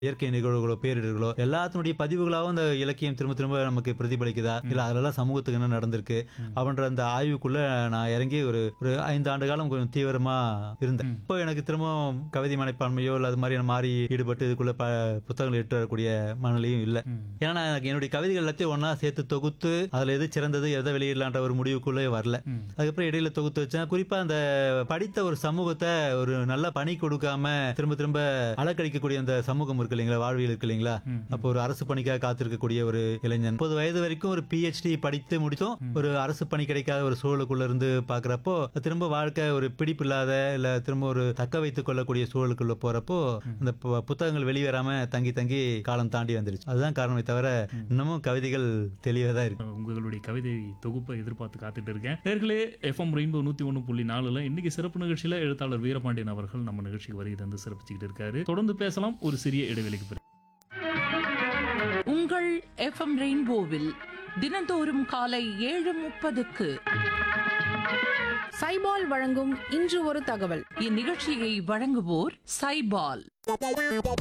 இயற்கை நிகழ்வுகளோ பேரிடர்களோ எல்லாத்தினுடைய பதிவுகளாகவும் அந்த இலக்கியம் திரும்ப திரும்ப நமக்கு பிரதிபலிக்குதா இல்ல அதெல்லாம் சமூகத்துக்கு என்ன நடந்திருக்கு அப்படின்ற அந்த ஆய்வுக்குள்ள நான் இறங்கி ஒரு ஒரு ஐந்து ஆண்டு காலம் கொஞ்சம் தீவிரமா இருந்தேன் இப்போ எனக்கு திரும்பவும் கவிதை மனப்பான்மையோ இல்ல அது மாதிரி நான் மாறி ஈடுபட்டு இதுக்குள்ள ப புத்தகங்கள் எட்டு வரக்கூடிய மனநிலையும் இல்லை ஏன்னா நான் எனக்கு என்னுடைய கவிதைகள் எல்லாத்தையும் ஒண்ணா சேர்த்து தொகுத்து அதுல எது சிறந்தது எதை வெளியிடலான்ற ஒரு முடிவுக்குள்ளே வரல அதுக்கப்புறம் இடையில தொகுத்து வச்சேன் குறிப்பா அந்த படித்த ஒரு சமூகத்தை ஒரு நல்ல பணி கொடுக்காம திரும்ப திரும்ப அலக்கழிக்கக்கூடிய அந்த சமூகம் இருக்கு இல்லைங்களா வாழ்வியல் இருக்கு இல்லைங்களா அப்போ ஒரு அரசு பணிக்காக காத்திருக்கக்கூடிய ஒரு இளைஞன் முப்பது வயது வரைக்கும் ஒரு பிஹெச்டி படித்து முடித்தும் ஒரு அரசு பணி கிடைக்காத ஒரு சூழலுக்குள்ள இருந்து பாக்குறப்போ திரும்ப வாழ்க்கை ஒரு பிடிப்பு இல்லாத இல்ல திரும்ப ஒரு தக்க வைத்துக் கொள்ளக்கூடிய சூழலுக்குள்ள போறப்போ அந்த பு- புத்தகங்கள் வெளிவராம தங்கி தங்கி காலம் தாண்டி வந்துருச்சு அதுதான் காரணமே தவிர இன்னமும் கவிதைகள் தெளிவாக தான் இருக்கு உங்களுடைய கவிதை தொகுப்பை எதிர்பார்த்து காத்துட்டு இருக்கேன் நேர்களே எஃப்எம் ரெயின்போ நூத்தி ஒன்று புள்ளி நாலுல இன்னைக்கு சிறப்பு நிகழ்ச்சியில எழுத்தாளர் வீரபாண்டியன் அவர்கள் நம்ம நிகழ்ச்சிக்கு வருகை தந்து சிறப்பிச்சுக்கிட்டு இருக்காரு தொடர்ந்து பேசலாம் ஒரு சிறிய இடைவெளிக்கு பிறகு உங்கள் எஃப்எம் ரெயின்போவில் தினந்தோறும் காலை ஏழு முப்பதுக்கு சைபால் வழங்கும் இன்று ஒரு தகவல் இந்நிகழ்ச்சியை வழங்குவோர் சைபால்